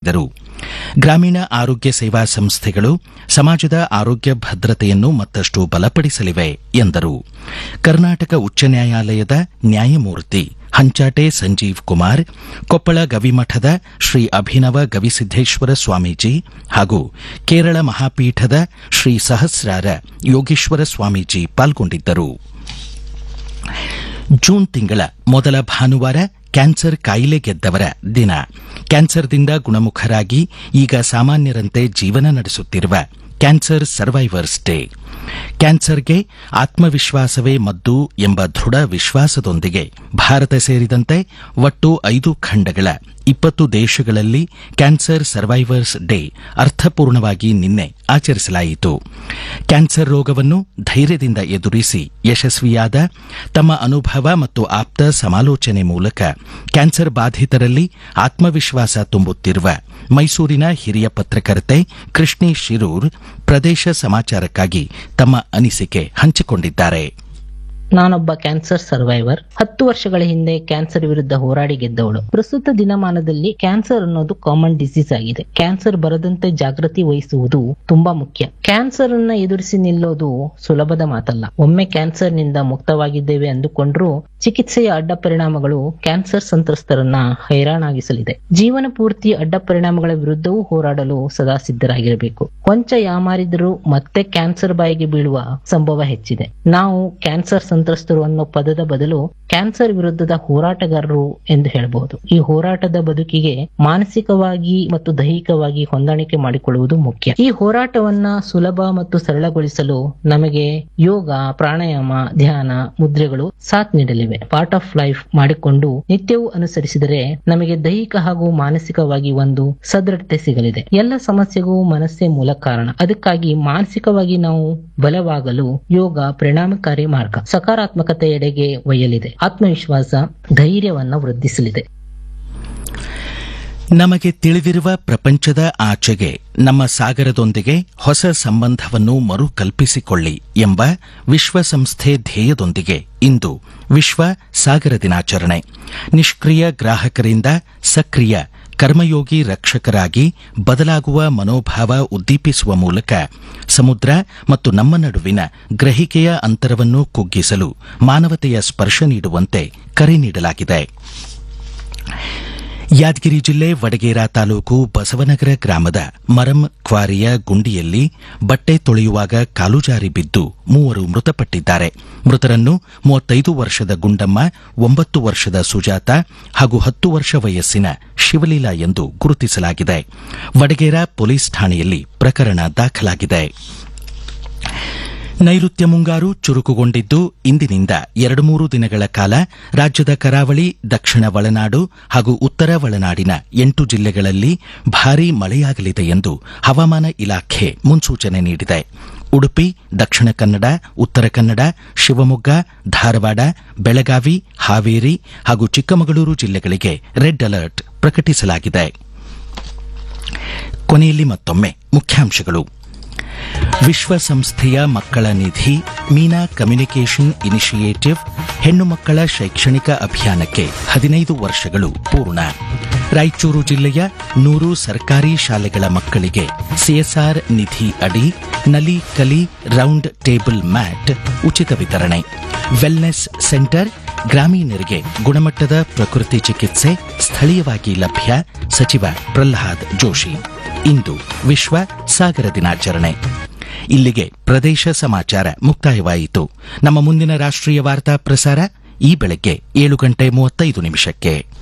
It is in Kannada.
ಹೇಳಿದರು ಗ್ರಾಮೀಣ ಆರೋಗ್ಯ ಸೇವಾ ಸಂಸ್ಥೆಗಳು ಸಮಾಜದ ಆರೋಗ್ಯ ಭದ್ರತೆಯನ್ನು ಮತ್ತಷ್ಟು ಬಲಪಡಿಸಲಿವೆ ಎಂದರು ಕರ್ನಾಟಕ ಉಚ್ಚ ನ್ಯಾಯಾಲಯದ ನ್ಯಾಯಮೂರ್ತಿ ಹಂಚಾಟೆ ಸಂಜೀವ್ ಕುಮಾರ್ ಕೊಪ್ಪಳ ಗವಿಮಠದ ಶ್ರೀ ಅಭಿನವ ಗವಿಸಿದ್ದೇಶ್ವರ ಸ್ವಾಮೀಜಿ ಹಾಗೂ ಕೇರಳ ಮಹಾಪೀಠದ ಶ್ರೀ ಸಹಸ್ರಾರ ಯೋಗೇಶ್ವರ ಸ್ವಾಮೀಜಿ ಪಾಲ್ಗೊಂಡಿದ್ದರು ಜೂನ್ ತಿಂಗಳ ಮೊದಲ ಭಾನುವಾರ ಕ್ಯಾನ್ಸರ್ ಕಾಯಿಲೆ ಗೆದ್ದವರ ದಿನ ಕ್ಯಾನ್ಸರ್ದಿಂದ ಗುಣಮುಖರಾಗಿ ಈಗ ಸಾಮಾನ್ಯರಂತೆ ಜೀವನ ನಡೆಸುತ್ತಿರುವ ಕ್ಯಾನ್ಸರ್ ಸರ್ವೈವರ್ಸ್ ಡೇ ಕ್ಯಾನ್ಸರ್ಗೆ ಆತ್ಮವಿಶ್ವಾಸವೇ ಮದ್ದು ಎಂಬ ದೃಢ ವಿಶ್ವಾಸದೊಂದಿಗೆ ಭಾರತ ಸೇರಿದಂತೆ ಒಟ್ಟು ಐದು ಖಂಡಗಳ ಇಪ್ಪತ್ತು ದೇಶಗಳಲ್ಲಿ ಕ್ಯಾನ್ಸರ್ ಸರ್ವೈವರ್ಸ್ ಡೇ ಅರ್ಥಪೂರ್ಣವಾಗಿ ನಿನ್ನೆ ಆಚರಿಸಲಾಯಿತು ಕ್ಯಾನ್ಸರ್ ರೋಗವನ್ನು ಧೈರ್ಯದಿಂದ ಎದುರಿಸಿ ಯಶಸ್ವಿಯಾದ ತಮ್ಮ ಅನುಭವ ಮತ್ತು ಆಪ್ತ ಸಮಾಲೋಚನೆ ಮೂಲಕ ಕ್ಯಾನ್ಸರ್ ಬಾಧಿತರಲ್ಲಿ ಆತ್ಮವಿಶ್ವಾಸ ತುಂಬುತ್ತಿರುವ ಮೈಸೂರಿನ ಹಿರಿಯ ಪತ್ರಕರ್ತೆ ಕೃಷ್ಣಿ ಶಿರೂರ್ ಪ್ರದೇಶ ಸಮಾಚಾರಕ್ಕಾಗಿ ತಮ್ಮ ಅನಿಸಿಕೆ ಹಂಚಿಕೊಂಡಿದ್ದಾರೆ ನಾನೊಬ್ಬ ಕ್ಯಾನ್ಸರ್ ಸರ್ವೈವರ್ ಹತ್ತು ವರ್ಷಗಳ ಹಿಂದೆ ಕ್ಯಾನ್ಸರ್ ವಿರುದ್ಧ ಹೋರಾಡಿ ಗೆದ್ದವಳು ಪ್ರಸ್ತುತ ದಿನಮಾನದಲ್ಲಿ ಕ್ಯಾನ್ಸರ್ ಅನ್ನೋದು ಕಾಮನ್ ಡಿಸೀಸ್ ಆಗಿದೆ ಕ್ಯಾನ್ಸರ್ ಬರದಂತೆ ಜಾಗೃತಿ ವಹಿಸುವುದು ತುಂಬಾ ಮುಖ್ಯ ಕ್ಯಾನ್ಸರ್ ಅನ್ನ ಎದುರಿಸಿ ನಿಲ್ಲೋದು ಸುಲಭದ ಮಾತಲ್ಲ ಒಮ್ಮೆ ಕ್ಯಾನ್ಸರ್ ನಿಂದ ಮುಕ್ತವಾಗಿದ್ದೇವೆ ಅಂದುಕೊಂಡ್ರೂ ಚಿಕಿತ್ಸೆಯ ಅಡ್ಡ ಪರಿಣಾಮಗಳು ಕ್ಯಾನ್ಸರ್ ಸಂತ್ರಸ್ತರನ್ನ ಹೈರಾಣಾಗಿಸಲಿದೆ ಜೀವನ ಪೂರ್ತಿ ಅಡ್ಡ ಪರಿಣಾಮಗಳ ವಿರುದ್ಧವೂ ಹೋರಾಡಲು ಸದಾ ಸಿದ್ಧರಾಗಿರಬೇಕು ಕೊಂಚ ಯಾಮಾರಿದರೂ ಮತ್ತೆ ಕ್ಯಾನ್ಸರ್ ಬಾಯಿಗೆ ಬೀಳುವ ಸಂಭವ ಹೆಚ್ಚಿದೆ ನಾವು ಕ್ಯಾನ್ಸರ್ ಸಂತ್ರಸ್ತರು ಅನ್ನೋ ಪದದ ಬದಲು ಕ್ಯಾನ್ಸರ್ ವಿರುದ್ಧದ ಹೋರಾಟಗಾರರು ಎಂದು ಹೇಳಬಹುದು ಈ ಹೋರಾಟದ ಬದುಕಿಗೆ ಮಾನಸಿಕವಾಗಿ ಮತ್ತು ದೈಹಿಕವಾಗಿ ಹೊಂದಾಣಿಕೆ ಮಾಡಿಕೊಳ್ಳುವುದು ಮುಖ್ಯ ಈ ಹೋರಾಟವನ್ನ ಸುಲಭ ಮತ್ತು ಸರಳಗೊಳಿಸಲು ನಮಗೆ ಯೋಗ ಪ್ರಾಣಾಯಾಮ ಧ್ಯಾನ ಮುದ್ರೆಗಳು ಸಾಥ್ ನೀಡಲಿವೆ ಪಾರ್ಟ್ ಆಫ್ ಲೈಫ್ ಮಾಡಿಕೊಂಡು ನಿತ್ಯವೂ ಅನುಸರಿಸಿದರೆ ನಮಗೆ ದೈಹಿಕ ಹಾಗೂ ಮಾನಸಿಕವಾಗಿ ಒಂದು ಸದೃಢತೆ ಸಿಗಲಿದೆ ಎಲ್ಲ ಸಮಸ್ಯೆಗೂ ಮನಸ್ಸೇ ಮೂಲ ಕಾರಣ ಅದಕ್ಕಾಗಿ ಮಾನಸಿಕವಾಗಿ ನಾವು ಬಲವಾಗಲು ಯೋಗ ಪರಿಣಾಮಕಾರಿ ಮಾರ್ಗ ಸಕಾರಾತ್ಮಕತೆಯೆಡೆಗೆ ಒಯ್ಯಲಿದೆ ಆತ್ಮವಿಶ್ವಾಸ ಧೈರ್ಯವನ್ನ ವೃದ್ಧಿಸಲಿದೆ ನಮಗೆ ತಿಳಿದಿರುವ ಪ್ರಪಂಚದ ಆಚೆಗೆ ನಮ್ಮ ಸಾಗರದೊಂದಿಗೆ ಹೊಸ ಸಂಬಂಧವನ್ನು ಮರುಕಲ್ಪಿಸಿಕೊಳ್ಳಿ ಎಂಬ ವಿಶ್ವಸಂಸ್ಥೆ ಧ್ಯೇಯದೊಂದಿಗೆ ಇಂದು ವಿಶ್ವ ಸಾಗರ ದಿನಾಚರಣೆ ನಿಷ್ಕ್ರಿಯ ಗ್ರಾಹಕರಿಂದ ಸಕ್ರಿಯ ಕರ್ಮಯೋಗಿ ರಕ್ಷಕರಾಗಿ ಬದಲಾಗುವ ಮನೋಭಾವ ಉದ್ದೀಪಿಸುವ ಮೂಲಕ ಸಮುದ್ರ ಮತ್ತು ನಮ್ಮ ನಡುವಿನ ಗ್ರಹಿಕೆಯ ಅಂತರವನ್ನು ಕುಗ್ಗಿಸಲು ಮಾನವತೆಯ ಸ್ಪರ್ಶ ನೀಡುವಂತೆ ಕರೆ ನೀಡಲಾಗಿದೆ ಯಾದಗಿರಿ ಜಿಲ್ಲೆ ವಡಗೇರಾ ತಾಲೂಕು ಬಸವನಗರ ಗ್ರಾಮದ ಮರಂ ಕ್ವಾರಿಯ ಗುಂಡಿಯಲ್ಲಿ ಬಟ್ಟೆ ತೊಳೆಯುವಾಗ ಕಾಲು ಜಾರಿ ಬಿದ್ದು ಮೂವರು ಮೃತಪಟ್ಟಿದ್ದಾರೆ ಮೃತರನ್ನು ಮೂವತ್ತೈದು ವರ್ಷದ ಗುಂಡಮ್ಮ ಒಂಬತ್ತು ವರ್ಷದ ಸುಜಾತ ಹಾಗೂ ಹತ್ತು ವರ್ಷ ವಯಸ್ಸಿನ ಶಿವಲೀಲಾ ಎಂದು ಗುರುತಿಸಲಾಗಿದೆ ವಡಗೇರಾ ಪೊಲೀಸ್ ಠಾಣೆಯಲ್ಲಿ ಪ್ರಕರಣ ದಾಖಲಾಗಿದೆ ನೈಋತ್ಯ ಮುಂಗಾರು ಚುರುಕುಗೊಂಡಿದ್ದು ಇಂದಿನಿಂದ ಎರಡು ಮೂರು ದಿನಗಳ ಕಾಲ ರಾಜ್ಯದ ಕರಾವಳಿ ದಕ್ಷಿಣ ಒಳನಾಡು ಹಾಗೂ ಉತ್ತರ ಒಳನಾಡಿನ ಎಂಟು ಜಿಲ್ಲೆಗಳಲ್ಲಿ ಭಾರೀ ಮಳೆಯಾಗಲಿದೆ ಎಂದು ಹವಾಮಾನ ಇಲಾಖೆ ಮುನ್ಸೂಚನೆ ನೀಡಿದೆ ಉಡುಪಿ ದಕ್ಷಿಣ ಕನ್ನಡ ಉತ್ತರ ಕನ್ನಡ ಶಿವಮೊಗ್ಗ ಧಾರವಾಡ ಬೆಳಗಾವಿ ಹಾವೇರಿ ಹಾಗೂ ಚಿಕ್ಕಮಗಳೂರು ಜಿಲ್ಲೆಗಳಿಗೆ ರೆಡ್ ಅಲರ್ಟ್ ಪ್ರಕಟಿಸಲಾಗಿದೆ ಕೊನೆಯಲ್ಲಿ ಮತ್ತೊಮ್ಮೆ ಮುಖ್ಯಾಂಶಗಳು ವಿಶ್ವಸಂಸ್ಥೆಯ ಮಕ್ಕಳ ನಿಧಿ ಮೀನಾ ಕಮ್ಯುನಿಕೇಷನ್ ಇನಿಷಿಯೇಟಿವ್ ಹೆಣ್ಣು ಮಕ್ಕಳ ಶೈಕ್ಷಣಿಕ ಅಭಿಯಾನಕ್ಕೆ ಹದಿನೈದು ವರ್ಷಗಳು ಪೂರ್ಣ ರಾಯಚೂರು ಜಿಲ್ಲೆಯ ನೂರು ಸರ್ಕಾರಿ ಶಾಲೆಗಳ ಮಕ್ಕಳಿಗೆ ಸಿಎಸ್ಆರ್ ನಿಧಿ ಅಡಿ ನಲಿ ಕಲಿ ರೌಂಡ್ ಟೇಬಲ್ ಮ್ಯಾಟ್ ಉಚಿತ ವಿತರಣೆ ವೆಲ್ನೆಸ್ ಸೆಂಟರ್ ಗ್ರಾಮೀಣರಿಗೆ ಗುಣಮಟ್ಟದ ಪ್ರಕೃತಿ ಚಿಕಿತ್ಸೆ ಸ್ಥಳೀಯವಾಗಿ ಲಭ್ಯ ಸಚಿವ ಪ್ರಹ್ಲಾದ್ ಜೋಶಿ ಇಂದು ವಿಶ್ವ ಸಾಗರ ದಿನಾಚರಣೆ ಇಲ್ಲಿಗೆ ಪ್ರದೇಶ ಸಮಾಚಾರ ಮುಕ್ತಾಯವಾಯಿತು ನಮ್ಮ ಮುಂದಿನ ರಾಷ್ಟ್ರೀಯ ವಾರ್ತಾ ಪ್ರಸಾರ ಈ ಬೆಳಗ್ಗೆ ಏಳು ಗಂಟೆ ಮೂವತ್ತೈದು ನಿಮಿಷಕ್ಕೆ